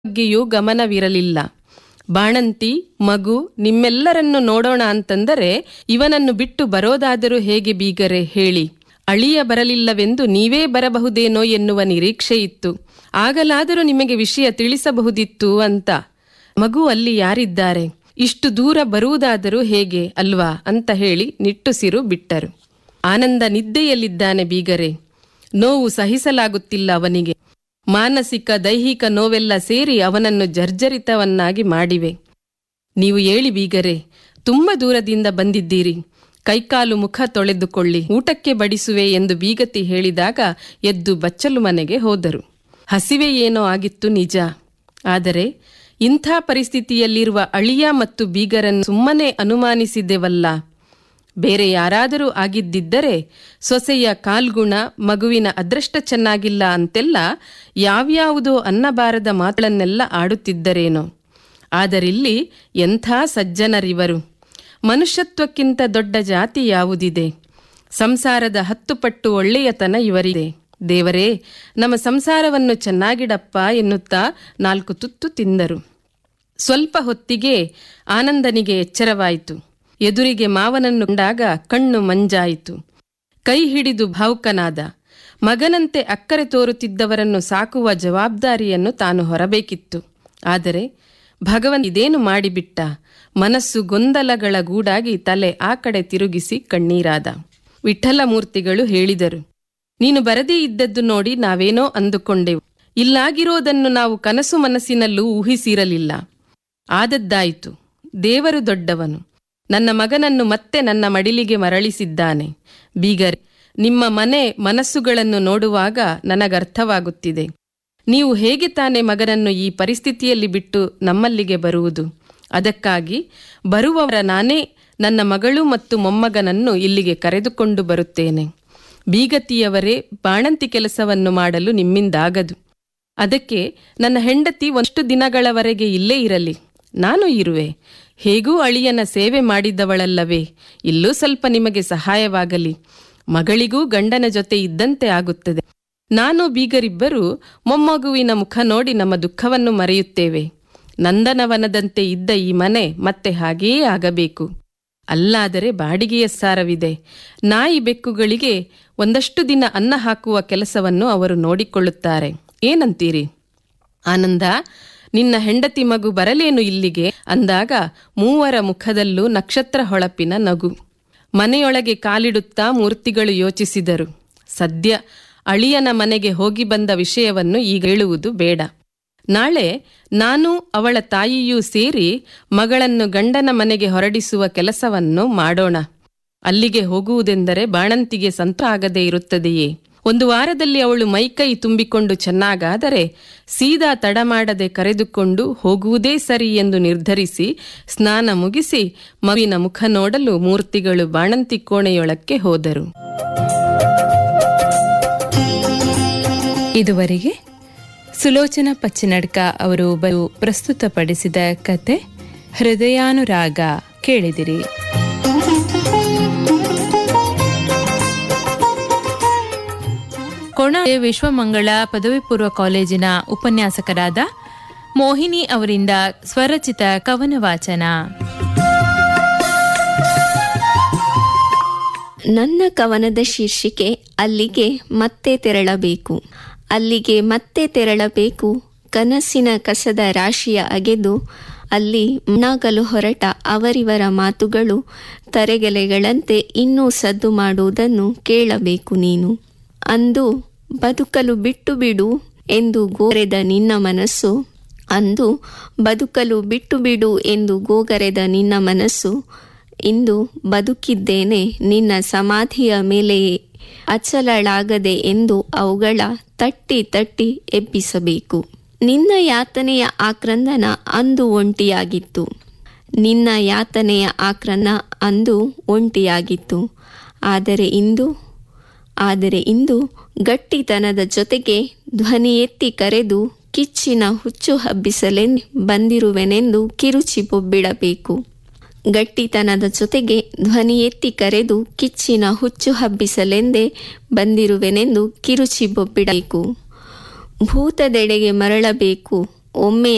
ಬಗ್ಗೆಯೂ ಗಮನವಿರಲಿಲ್ಲ ಬಾಣಂತಿ ಮಗು ನಿಮ್ಮೆಲ್ಲರನ್ನು ನೋಡೋಣ ಅಂತಂದರೆ ಇವನನ್ನು ಬಿಟ್ಟು ಬರೋದಾದರೂ ಹೇಗೆ ಬೀಗರೆ ಹೇಳಿ ಅಳಿಯ ಬರಲಿಲ್ಲವೆಂದು ನೀವೇ ಬರಬಹುದೇನೋ ಎನ್ನುವ ನಿರೀಕ್ಷೆ ಇತ್ತು ಆಗಲಾದರೂ ನಿಮಗೆ ವಿಷಯ ತಿಳಿಸಬಹುದಿತ್ತು ಅಂತ ಮಗು ಅಲ್ಲಿ ಯಾರಿದ್ದಾರೆ ಇಷ್ಟು ದೂರ ಬರುವುದಾದರೂ ಹೇಗೆ ಅಲ್ವಾ ಅಂತ ಹೇಳಿ ನಿಟ್ಟುಸಿರು ಬಿಟ್ಟರು ಆನಂದ ನಿದ್ದೆಯಲ್ಲಿದ್ದಾನೆ ಬೀಗರೆ ನೋವು ಸಹಿಸಲಾಗುತ್ತಿಲ್ಲ ಅವನಿಗೆ ಮಾನಸಿಕ ದೈಹಿಕ ನೋವೆಲ್ಲ ಸೇರಿ ಅವನನ್ನು ಜರ್ಜರಿತವನ್ನಾಗಿ ಮಾಡಿವೆ ನೀವು ಏಳಿ ಬೀಗರೆ ತುಂಬ ದೂರದಿಂದ ಬಂದಿದ್ದೀರಿ ಕೈಕಾಲು ಮುಖ ತೊಳೆದುಕೊಳ್ಳಿ ಊಟಕ್ಕೆ ಬಡಿಸುವೆ ಎಂದು ಬೀಗತಿ ಹೇಳಿದಾಗ ಎದ್ದು ಬಚ್ಚಲು ಮನೆಗೆ ಹೋದರು ಹಸಿವೆ ಏನೋ ಆಗಿತ್ತು ನಿಜ ಆದರೆ ಇಂಥ ಪರಿಸ್ಥಿತಿಯಲ್ಲಿರುವ ಅಳಿಯ ಮತ್ತು ಬೀಗರನ್ನು ಸುಮ್ಮನೆ ಅನುಮಾನಿಸಿದೆವಲ್ಲ ಬೇರೆ ಯಾರಾದರೂ ಆಗಿದ್ದಿದ್ದರೆ ಸೊಸೆಯ ಕಾಲ್ಗುಣ ಮಗುವಿನ ಅದೃಷ್ಟ ಚೆನ್ನಾಗಿಲ್ಲ ಅಂತೆಲ್ಲ ಯಾವ್ಯಾವುದೋ ಅನ್ನಬಾರದ ಮಾತುಗಳನ್ನೆಲ್ಲ ಆಡುತ್ತಿದ್ದರೇನೋ ಆದರಿಲ್ಲಿ ಎಂಥ ಸಜ್ಜನರಿವರು ಮನುಷ್ಯತ್ವಕ್ಕಿಂತ ದೊಡ್ಡ ಜಾತಿ ಯಾವುದಿದೆ ಸಂಸಾರದ ಹತ್ತು ಪಟ್ಟು ಒಳ್ಳೆಯತನ ಇವರಿದೆ ದೇವರೇ ನಮ್ಮ ಸಂಸಾರವನ್ನು ಚೆನ್ನಾಗಿಡಪ್ಪ ಎನ್ನುತ್ತಾ ನಾಲ್ಕು ತುತ್ತು ತಿಂದರು ಸ್ವಲ್ಪ ಹೊತ್ತಿಗೆ ಆನಂದನಿಗೆ ಎಚ್ಚರವಾಯಿತು ಎದುರಿಗೆ ಮಾವನನ್ನು ಕಂಡಾಗ ಕಣ್ಣು ಮಂಜಾಯಿತು ಕೈ ಹಿಡಿದು ಭಾವುಕನಾದ ಮಗನಂತೆ ಅಕ್ಕರೆ ತೋರುತ್ತಿದ್ದವರನ್ನು ಸಾಕುವ ಜವಾಬ್ದಾರಿಯನ್ನು ತಾನು ಹೊರಬೇಕಿತ್ತು ಆದರೆ ಭಗವನ್ ಇದೇನು ಮಾಡಿಬಿಟ್ಟ ಮನಸ್ಸು ಗೊಂದಲಗಳ ಗೂಡಾಗಿ ತಲೆ ಆ ಕಡೆ ತಿರುಗಿಸಿ ಕಣ್ಣೀರಾದ ವಿಠಲಮೂರ್ತಿಗಳು ಹೇಳಿದರು ನೀನು ಬರದೇ ಇದ್ದದ್ದು ನೋಡಿ ನಾವೇನೋ ಅಂದುಕೊಂಡೆವು ಇಲ್ಲಾಗಿರೋದನ್ನು ನಾವು ಕನಸು ಮನಸ್ಸಿನಲ್ಲೂ ಊಹಿಸಿರಲಿಲ್ಲ ಆದದ್ದಾಯಿತು ದೇವರು ದೊಡ್ಡವನು ನನ್ನ ಮಗನನ್ನು ಮತ್ತೆ ನನ್ನ ಮಡಿಲಿಗೆ ಮರಳಿಸಿದ್ದಾನೆ ಬೀಗರ್ ನಿಮ್ಮ ಮನೆ ಮನಸ್ಸುಗಳನ್ನು ನೋಡುವಾಗ ನನಗರ್ಥವಾಗುತ್ತಿದೆ ನೀವು ಹೇಗೆ ತಾನೇ ಮಗನನ್ನು ಈ ಪರಿಸ್ಥಿತಿಯಲ್ಲಿ ಬಿಟ್ಟು ನಮ್ಮಲ್ಲಿಗೆ ಬರುವುದು ಅದಕ್ಕಾಗಿ ಬರುವವರ ನಾನೇ ನನ್ನ ಮಗಳು ಮತ್ತು ಮೊಮ್ಮಗನನ್ನು ಇಲ್ಲಿಗೆ ಕರೆದುಕೊಂಡು ಬರುತ್ತೇನೆ ಬೀಗತಿಯವರೇ ಬಾಣಂತಿ ಕೆಲಸವನ್ನು ಮಾಡಲು ನಿಮ್ಮಿಂದಾಗದು ಅದಕ್ಕೆ ನನ್ನ ಹೆಂಡತಿ ಒಂಷ್ಟು ದಿನಗಳವರೆಗೆ ಇಲ್ಲೇ ಇರಲಿ ನಾನು ಇರುವೆ ಹೇಗೂ ಅಳಿಯನ ಸೇವೆ ಮಾಡಿದ್ದವಳಲ್ಲವೇ ಇಲ್ಲೂ ಸ್ವಲ್ಪ ನಿಮಗೆ ಸಹಾಯವಾಗಲಿ ಮಗಳಿಗೂ ಗಂಡನ ಜೊತೆ ಇದ್ದಂತೆ ಆಗುತ್ತದೆ ನಾನು ಬೀಗರಿಬ್ಬರು ಮೊಮ್ಮಗುವಿನ ಮುಖ ನೋಡಿ ನಮ್ಮ ದುಃಖವನ್ನು ಮರೆಯುತ್ತೇವೆ ನಂದನವನದಂತೆ ಇದ್ದ ಈ ಮನೆ ಮತ್ತೆ ಹಾಗೆಯೇ ಆಗಬೇಕು ಅಲ್ಲಾದರೆ ಬಾಡಿಗೆಯ ಸಾರವಿದೆ ನಾಯಿ ಬೆಕ್ಕುಗಳಿಗೆ ಒಂದಷ್ಟು ದಿನ ಅನ್ನ ಹಾಕುವ ಕೆಲಸವನ್ನು ಅವರು ನೋಡಿಕೊಳ್ಳುತ್ತಾರೆ ಏನಂತೀರಿ ಆನಂದ ನಿನ್ನ ಹೆಂಡತಿ ಮಗು ಬರಲೇನು ಇಲ್ಲಿಗೆ ಅಂದಾಗ ಮೂವರ ಮುಖದಲ್ಲೂ ನಕ್ಷತ್ರ ಹೊಳಪಿನ ನಗು ಮನೆಯೊಳಗೆ ಕಾಲಿಡುತ್ತಾ ಮೂರ್ತಿಗಳು ಯೋಚಿಸಿದರು ಸದ್ಯ ಅಳಿಯನ ಮನೆಗೆ ಹೋಗಿ ಬಂದ ವಿಷಯವನ್ನು ಈಗ ಹೇಳುವುದು ಬೇಡ ನಾಳೆ ನಾನು ಅವಳ ತಾಯಿಯೂ ಸೇರಿ ಮಗಳನ್ನು ಗಂಡನ ಮನೆಗೆ ಹೊರಡಿಸುವ ಕೆಲಸವನ್ನು ಮಾಡೋಣ ಅಲ್ಲಿಗೆ ಹೋಗುವುದೆಂದರೆ ಬಾಣಂತಿಗೆ ಸಂತ ಆಗದೇ ಇರುತ್ತದೆಯೇ ಒಂದು ವಾರದಲ್ಲಿ ಅವಳು ಮೈಕೈ ತುಂಬಿಕೊಂಡು ಚೆನ್ನಾಗಾದರೆ ಸೀದಾ ತಡ ಮಾಡದೆ ಕರೆದುಕೊಂಡು ಹೋಗುವುದೇ ಸರಿ ಎಂದು ನಿರ್ಧರಿಸಿ ಸ್ನಾನ ಮುಗಿಸಿ ಮಗುವಿನ ಮುಖ ನೋಡಲು ಮೂರ್ತಿಗಳು ಬಾಣಂತಿ ಕೋಣೆಯೊಳಕ್ಕೆ ಹೋದರು ಇದುವರೆಗೆ ಸುಲೋಚನಾ ಪಚ್ಚಿನಡ್ಕ ಅವರು ಬರು ಪ್ರಸ್ತುತಪಡಿಸಿದ ಕತೆ ಹೃದಯಾನುರಾಗ ಕೇಳಿದಿರಿ ಕೊಣ ವಿಶ್ವಮಂಗಳ ಪದವಿ ಪೂರ್ವ ಕಾಲೇಜಿನ ಉಪನ್ಯಾಸಕರಾದ ಮೋಹಿನಿ ಅವರಿಂದ ಸ್ವರಚಿತ ಕವನ ವಾಚನ ನನ್ನ ಕವನದ ಶೀರ್ಷಿಕೆ ಅಲ್ಲಿಗೆ ಮತ್ತೆ ತೆರಳಬೇಕು ಅಲ್ಲಿಗೆ ಮತ್ತೆ ತೆರಳಬೇಕು ಕನಸಿನ ಕಸದ ರಾಶಿಯ ಅಗೆದು ಅಲ್ಲಿ ಮಣ್ಣಾಗಲು ಹೊರಟ ಅವರಿವರ ಮಾತುಗಳು ತರೆಗೆಲೆಗಳಂತೆ ಇನ್ನೂ ಸದ್ದು ಮಾಡುವುದನ್ನು ಕೇಳಬೇಕು ನೀನು ಅಂದು ಬದುಕಲು ಬಿಟ್ಟು ಬಿಡು ಎಂದು ಗೋರೆದ ನಿನ್ನ ಮನಸ್ಸು ಅಂದು ಬದುಕಲು ಬಿಟ್ಟು ಬಿಡು ಎಂದು ಗೋಗರೆದ ನಿನ್ನ ಮನಸ್ಸು ಇಂದು ಬದುಕಿದ್ದೇನೆ ನಿನ್ನ ಸಮಾಧಿಯ ಮೇಲೆಯೇ ಅಚಲಳಾಗದೆ ಎಂದು ಅವುಗಳ ತಟ್ಟಿ ತಟ್ಟಿ ಎಬ್ಬಿಸಬೇಕು ನಿನ್ನ ಯಾತನೆಯ ಆಕ್ರಂದನ ಅಂದು ಒಂಟಿಯಾಗಿತ್ತು ನಿನ್ನ ಯಾತನೆಯ ಆಕ್ರಂದ ಅಂದು ಒಂಟಿಯಾಗಿತ್ತು ಆದರೆ ಇಂದು ಆದರೆ ಇಂದು ಗಟ್ಟಿತನದ ಜೊತೆಗೆ ಧ್ವನಿ ಎತ್ತಿ ಕರೆದು ಕಿಚ್ಚಿನ ಹುಚ್ಚು ಹಬ್ಬಿಸಲೆನ್ ಬಂದಿರುವೆನೆಂದು ಕಿರುಚಿ ಬೊಬ್ಬಿಡಬೇಕು ಗಟ್ಟಿತನದ ಜೊತೆಗೆ ಧ್ವನಿ ಎತ್ತಿ ಕರೆದು ಕಿಚ್ಚಿನ ಹುಚ್ಚು ಹಬ್ಬಿಸಲೆಂದೇ ಬಂದಿರುವೆನೆಂದು ಕಿರುಚಿ ಬೊಬ್ಬಿಡಬೇಕು ಭೂತದೆಡೆಗೆ ಮರಳಬೇಕು ಒಮ್ಮೆ